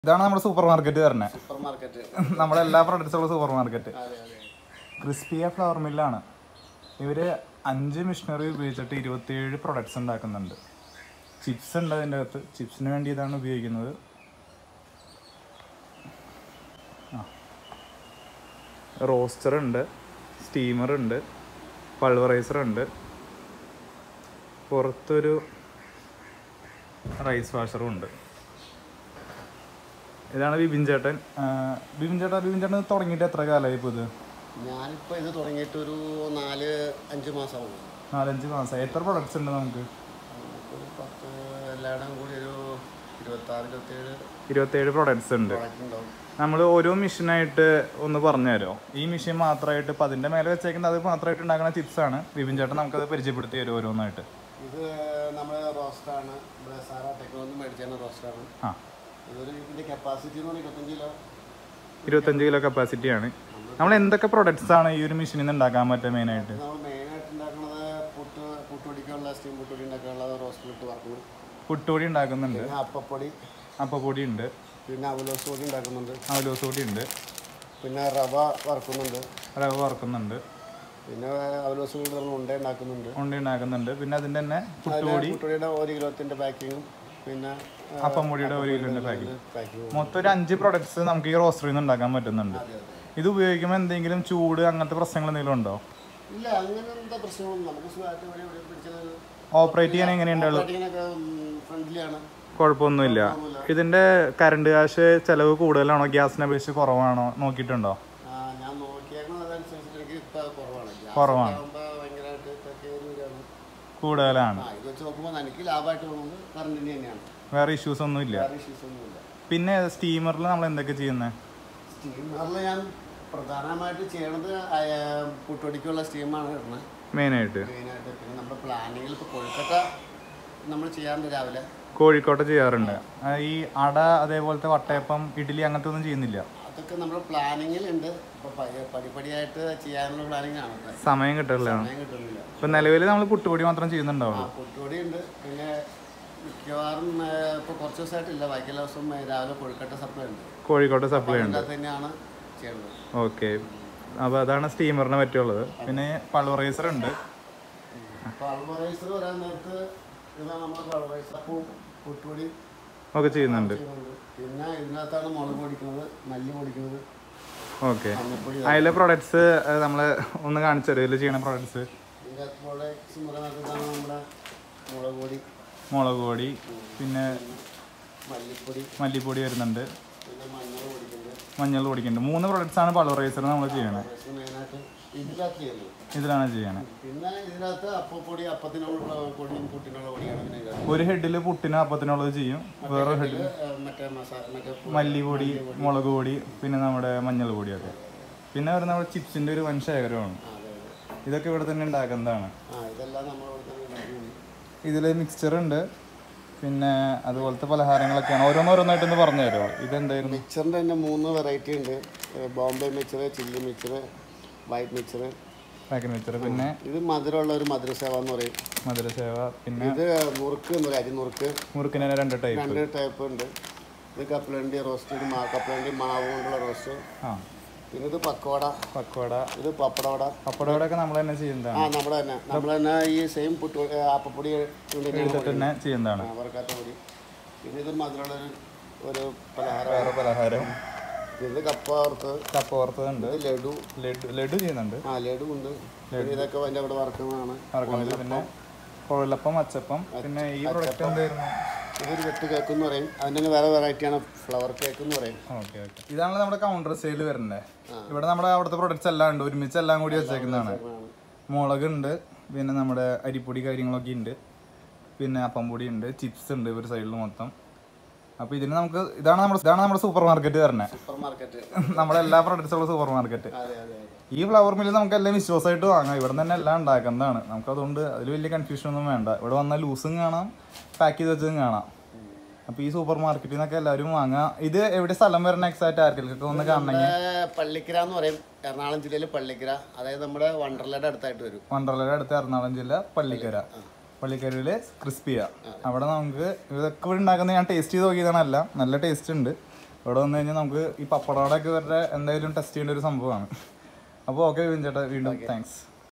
ഇതാണ് നമ്മുടെ supermarket പറഞ്ഞത് സൂപ്പർ മാർക്കറ്റ് നമ്മുടെ എല്ലാ പ്രൊഡക്ട്സുള്ള സൂപ്പർ മാർക്കറ്റ് അതെ അതെ ക്രിസ്പിയ ഫ്ലവർ മില്ലാണ് ഇവര് അഞ്ച് മിഷനറി ഉപയോഗിച്ചിട്ട് ഇരുപത്തിയേഴ് പ്രൊഡക്ട്സ് ഉണ്ടാക്കുന്നുണ്ട് ചിപ്സ് ഉണ്ട് അതിൻ്റെ അകത്ത് ചിപ്സിന് വേണ്ടി ഇതാണ് ഉപയോഗിക്കുന്നത് റോസ്റ്റർ ഉണ്ട് സ്റ്റീമർ ഉണ്ട് പൾവറൈസർ ഉണ്ട് പുറത്തൊരു റൈസ് വാഷറും ഉണ്ട് ഇതാണ് ബിബിൻ ചേട്ടൻ ആ, ബിബിൻ ചേട്ടാ ബിബിൻ ചേട്ടൻ തുടങ്ങിയിട്ട് എത്ര കാലമായി ഇപ്പോൾ ഇത് ഞാനിപ്പോൾ ഇത് തുടങ്ങിയിട്ട് ഒരു നാല് അഞ്ച് മാസമാണ് നാലഞ്ച് മാസം എത്ര പ്രൊഡക്ട്സ് ഉണ്ട് നമുക്ക് ഒരു പത്ത് എല്ലായിടം കൂടി ഒരു ഇരുപത്താറ് ഇരുപത്തേഴ് ഇരുപത്തേഴ് പ്രൊഡക്ട്സ് ഉണ്ട് പ്രോഡക്റ്റ് ഉണ്ടാവും നമ്മൾ ഓരോ മെഷീനായിട്ട് ഒന്ന് പറഞ്ഞു തരുമോ ഈ മെഷീൻ മാത്രമായിട്ട് ഇപ്പം അതിൻ്റെ മേലെ വെച്ചേക്കുന്നത് അത് മാത്രമായിട്ട് ഉണ്ടാക്കുന്ന ചിപ്സ് ആണ് ബിബിൻ ചേട്ടൻ നമുക്കത് പരിചയപ്പെടുത്തി തരും ഓരോന്നായിട്ട് ഇത് നമ്മുടെ റോസ്റ്റാണ് ഇവിടെ സാറ ടെക്നോളജി മേടിച്ചാണ് റോസ്റ്റാണ് ആ ഇതൊരു ഇതിൻ്റെ കപ്പാസിറ്റി എന്ന് പറഞ്ഞാൽ ഇരുപത്തഞ്ച് കിലോ ഇരുപത്തഞ്ച് കിലോ കപ്പാസിറ്റിയാണ് നമ്മൾ എന്തൊക്കെ പ്രൊഡക്ട്സ് ആണ് ഈ ഒരു മെഷീനിൽ നിന്ന് ഉണ്ടാക്കാൻ പറ്റുക മെയിനായിട്ട് നമ്മൾ മെയിനായിട്ട് ഉണ്ടാക്കുന്നത് പുട്ട് പുട്ടുപൊടിക്കുള്ള സ്റ്റീം പുട്ടുപൊടി ഉണ്ടാക്കാനുള്ള റോസ്റ്റ് ഇട്ട് വറക്കുന്നു പുട്ടുപൊടി ഉണ്ടാക്കുന്നുണ്ട് പിന്നെ അപ്പപ്പൊടി അപ്പപ്പൊടി ഉണ്ട് പിന്നെ അവലോസ് പൊടി ഉണ്ടാക്കുന്നുണ്ട് അവലോസ് പൊടി ഉണ്ട് പിന്നെ റവ വറക്കുന്നുണ്ട് റവ വറക്കുന്നുണ്ട് പിന്നെ അവലോസ് പൊടി നമ്മൾ ഉണ്ട ഉണ്ടാക്കുന്നുണ്ട് ഉണ്ടി ഉണ്ടാക്കുന്നുണ്ട് പിന്നെ അതിൻ്റെ തന്നെ അതില് പുട്ടുപൊടി പുട്ടുപൊടിയുടെ ഒരു കിലോത്തിൻ്റെ പാക്കിങ്ങും പിന്നെ അപ്പം പൊടിയുടെ ഒരു കിലോൻ്റെ പാക്കിംഗ് പാക്കിങ്ങും മൊത്തം ഒരു അഞ്ച് പ്രൊഡക്ട്സ് നമുക്ക് ഈ റോസ്റ്ററിൽ നിന്ന് ഉണ്ടാക്കാൻ പറ്റുന്നുണ്ട് അതെ അതെ ഇത് ഉപയോഗിക്കുമ്പോൾ എന്തെങ്കിലും ചൂട് അങ്ങനത്തെ പ്രശ്നങ്ങൾ എന്തെങ്കിലും ഉണ്ടോ ഇല്ല അങ്ങനെ എന്താ പ്രശ്നമൊന്നും നമുക്ക് സുഖമായിട്ട് ഇവിടെ ഇവിടെ പിടിച്ചത് ഓപ്പറേറ്റ് ചെയ്യാൻ എങ്ങനെയുണ്ടാവുള്ളൂ പാക്കിങ്ങിനൊക്കെ ഫ്രണ്ട്ലിയാണ് കുഴപ്പമൊന്നുമില്ല ഇതിന്റെ കറണ്ട് കാശ് ചെലവ് കൂടുതലാണോ ഗ്യാസിനെ അപേക്ഷിച്ച് കുറവാണോ നോക്കിയിട്ടുണ്ടോ ആ, ഞാൻ നോക്കിയേക്കുന്നത് അതനുസരിച്ച് എനിക്ക് ഇപ്പം കുറവാണ് ഗ്യാസ് കുറവാണ്. ആകുമ്പോൾ ഭയങ്കരമായിട്ട് ഇതൊക്കെ ഒരു ഇതാണ് കൂടുതലാണ് ആ ഇത് വെച്ച് നോക്കുമ്പോൾ എനിക്ക് ലാഭമായിട്ട് തോന്നുന്നത് കറണ്ടിൻ്റെ തന്നെയാണ് വേറെ ഇഷ്യൂസ് ഒന്നും ഇല്ല വേറെ ഇഷ്യൂസ് ഒന്നുമില്ല പിന്നെ സ്റ്റീമറിൽ നമ്മൾ എന്തൊക്കെ ചെയ്യുന്നത് സ്റ്റീമറിൽ ഞാൻ പ്രധാനമായിട്ട് ചെയ്യണത് അയ- പുട്ടുപൊടിക്കുള്ള സ്റ്റീമാണ് ഇടുന്നത് മെയിനായിട്ട് മെയിനായിട്ട് പിന്നെ നമ്മുടെ പ്ലാനിങ്ങിൽ ഇപ്പോൾ കൊഴുക്കട്ട നമ്മൾ ചെയ്യാറുണ്ട് രാവിലെ കോഴിക്കോട്ടെ ചെയ്യാറുണ്ട് ആ, ഈ അട അതേപോലത്തെ വട്ടയപ്പം ഇഡ്ഡലി അങ്ങനത്തെ ഒന്നും ചെയ്യുന്നില്ല അതൊക്കെ നമ്മുടെ പ്ലാനിങ്ങിലുണ്ട് ഇപ്പോൾ പടിപടിയായിട്ട് ചെയ്യാനുള്ള പ്ലാനിങ് ആണ് ഇപ്പം. സമയം കിട്ടില്ല സമയം കിട്ടുന്നില്ല ഇപ്പൊ നിലവിൽ നമ്മൾ പുട്ടുപൊടി മാത്രം ആ ചെയ്യുന്നുണ്ടാവുള്ളൂ പുട്ടുപൊടി ഉണ്ട് പിന്നെ മിക്കവാറും ഇപ്പോൾ കുറച്ച് ദിവസമായിട്ടില്ല ബാക്കിയുള്ള ദിവസം ഏ, രാവിലെ കൊഴുക്കട്ട സപ്ലൈ ഉണ്ട് കോഴിക്കോട്ടെ സപ്ലൈ ഉണ്ട് അതിനകത്ത് തന്നെയാണ് ചെയ്യുന്നത് ഓക്കെ അപ്പോൾ അതാണ് സ്റ്റീമറിനെ പറ്റിയുള്ളത് പിന്നെ പൾവറൈസർ ഉണ്ട് പൾവറൈസർ വരാൻ നേരത്ത് ഇതാണ് നമ്മുടെ പൾവറൈസർ അപ്പവും പുട്ടുപൊടി ഒക്കെ ചെയ്യുന്നുണ്ട് ചെയ്യുന്നുണ്ട് പിന്നെ ഇതിനകത്താണ് മുളക് പൊടിക്കുന്നത് മല്ലി പൊടിക്കുന്നത് ഓക്കെ മഞ്ഞപ്പൊടി അതിലെ പ്രൊഡക്ട്സ് നമ്മൾ ഒന്ന് കാണിച്ചു തരും ഇതിൽ ചെയ്യണ പ്രൊഡക്ട്സ് ഇതിൻ്റെ പ്രോഡക്ട്സ് എന്ന് പറയുന്നത് നമ്മുടെ മുളക് പൊടി മുളക് പൊടി പിന്നെ മല്ലിപ്പൊടി മല്ലിപ്പൊടി വരുന്നുണ്ട് പിന്നെ മഞ്ഞൾ പൊടിക്കുന്നുണ്ട് മഞ്ഞൾ പൊടിക്കുന്നുണ്ട് മൂന്ന് പ്രൊഡക്ട്സ് ആണ് പൾവറൈസർ നമ്മൾ ചെയ്യണത് പൾവറൈസർ മെയിനായിട്ട് ഇതിനകത്ത് ചെയ്യുന്നത് ഇതിലാണ് ചെയ്യണത് പിന്നെ ഇതിനകത്ത് അപ്പപ്പൊടി അപ്പത്തിനുള്ള പൊടിയും പുട്ടിനുള്ള പൊടിയാണ് പിന്നെ ഇതിനകത്ത് ഒരു ഹെഡിൽ പുട്ടിനും അപ്പത്തിനുള്ളത് ചെയ്യും വേറെ ഹെഡിൽ ഇതില്, ഏ, മറ്റേ മസാല മറ്റേ പൊ- മല്ലിപ്പൊടി മുളക് പൊടി പിന്നെ നമ്മുടെ മഞ്ഞൾ പൊടിയൊക്കെ പിന്നെ വരുന്ന നമ്മുടെ ചിപ്സിൻ്റെ ഒരു വൻ ശേഖരമാണ് ആ, അതെ അതെ ഇതൊക്കെ ഇവിടെ തന്നെ ഉണ്ടാക്കുന്നതാണ് ആ ഇതെല്ലാം നമ്മൾ ഇവിടെ തന്നെ ഉണ്ടാക്കുന്നുണ്ട് ഇതിൽ മിക്സ്ചർ ഉണ്ട് പിന്നെ അതുപോലത്തെ പലഹാരങ്ങളൊക്കെയാണ് ഓരോന്നോരോന്നായിട്ടൊന്ന് പറഞ്ഞു തരുമോ ഇതെന്തായിരുന്നു മിക്സറിൻ്റെ തന്നെ മൂന്ന് വെറൈറ്റി ഉണ്ട് ഏ, Bombay mixer chilli mixer white mixer packet mixture പിന്നെ ഇത് മധുരമുള്ള ഒരു മധുരസേവ എന്ന് പറയും മധുരസേവ പിന്നെ ഇത് നുറുക്ക് എന്ന് പറയും അരി നുറുക്ക് മുറുക്കിന് തന്നെ രണ്ട് ടൈപ്പ് രണ്ട് ടൈപ്പ് ഉണ്ട് ഇത് കപ്പലണ്ടി റോസ്റ്റ് ഇത് മാ കപ്പലണ്ടി മാവ് കൊണ്ടുള്ള റോസ്റ്റ് ആ പിന്നെ ഇത് പക്കോട പക്കോട ഇത് പപ്പടവട പപ്പടോടൊക്കെ നമ്മൾ തന്നെ ചെയ്യുന്നതാണ് ആ നമ്മുടെ തന്നെ നമ്മൾ തന്നെ ഈ സെയിം പുട്ട് ഏ, ആപ്പപ്പൊടി എടുത്തിട്ട് തന്നെ ചെയ്യുന്നതാണ് വറക്കാത്ത പൊടി പിന്നെ ഇത് മധുരമുള്ളൊരു ഒരു പലഹാരം വേറെ പലഹാരം ഇത് കപ്പ വറുത്ത് കപ്പ വറുത്തതുണ്ട് ഇത് ലഡു ലഡു ലഡു ചെയ്യുന്നുണ്ട് ആ ലഡു ഉണ്ട് പിന്നെ ഇതൊക്കെ അതിൻ്റെ അവിടെ വറക്കുന്നതാണ് വറക്കുന്നത് പിന്നെ കുഴലപ്പം അച്ചപ്പം പിന്നെ ഈ പ്രൊഡക്റ്റ് എന്തായിരുന്നു ഇതൊരു വെട്ട് കേക്ക് എന്ന് പറയും അതിൻ്റെ തന്നെ വേറെ വെറൈറ്റിയാണ് ഫ്ലവർ കേക്ക് എന്ന് പറയും ഓക്കെ ഓക്കെ ഇതാണ് നമ്മുടെ കൗണ്ടർ സെയിൽ വരുന്നത് ഇവിടെ നമ്മുടെ അവിടുത്തെ പ്രൊഡക്ട്സ് എല്ലാം ഉണ്ട് ഒരുമിച്ച് എല്ലാം കൂടി വെച്ചേക്കുന്നതാണ് മുളക് ഉണ്ട് പിന്നെ നമ്മുടെ അരിപ്പൊടി കാര്യങ്ങളൊക്കെ ഉണ്ട് പിന്നെ അപ്പം പൊടി ഉണ്ട് ചിപ്സ് ഉണ്ട് ഒരു സൈഡിൽ മൊത്തം അപ്പോൾ ഇതിന് നമുക്ക് ഇതാണ് നമ്മുടെ ഇതാണ് നമ്മുടെ സൂപ്പർ മാർക്കറ്റ് വരുന്നത് സൂപ്പർ മാർക്കറ്റ് നമ്മുടെ എല്ലാ പ്രൊഡക്ട്സുള്ള സൂപ്പർ മാർക്കറ്റ് അതെ അതെ അതെ ഈ ഫ്ലവർ മില്ല് നമുക്ക് എല്ലാം വിശ്വാസമായിട്ട് വാങ്ങാം ഇവിടെ തന്നെ എല്ലാം ഉണ്ടാക്കുന്നതാണ് നമുക്ക് അതുകൊണ്ട് അതിൽ വലിയ കൺഫ്യൂഷൻ ഒന്നും വേണ്ട ഇവിടെ വന്നാൽ ലൂസും കാണാം പാക്ക് ചെയ്ത് വെച്ചതും കാണാം അപ്പോൾ ഈ സൂപ്പർ മാർക്കറ്റിൽ നിന്നൊക്കെ എല്ലാവരും വാങ്ങാം ഇത് എവിടെ സ്ഥലം വരുന്ന എക്സാക്ട് ആർക്കെങ്കിലും ഒന്ന് കാണണമെങ്കിൽ നമ്മുടെ പള്ളിക്കര എന്ന് പറയും എറണാകുളം ജില്ലയിൽ പള്ളിക്കര അതായത് നമ്മുടെ വണ്ടർലയുടെ അടുത്തായിട്ട് വരും വണ്ടർലയുടെ അടുത്ത് എറണാകുളം ജില്ല പള്ളിക്കര പള്ളിക്കരയിലെ ക്രിസ്പിയ അവിടെ നമുക്ക് ഇതൊക്കെ ഇവിടെ ഉണ്ടാക്കുന്നത് ഞാൻ ടേസ്റ്റ് ചെയ്ത് നോക്കിയതാണല്ല നല്ല ടേസ്റ്റ് ഉണ്ട് ഇവിടെ വന്നു കഴിഞ്ഞാൽ നമുക്ക് ഈ പപ്പടോടൊക്കെ ഇവരുടെ എന്തായാലും ടെസ്റ്റ് ചെയ്യേണ്ട ഒരു സംഭവമാണ് അപ്പോൾ ഓക്കെ ചേട്ടാ വീണ്ടും താങ്ക്സ്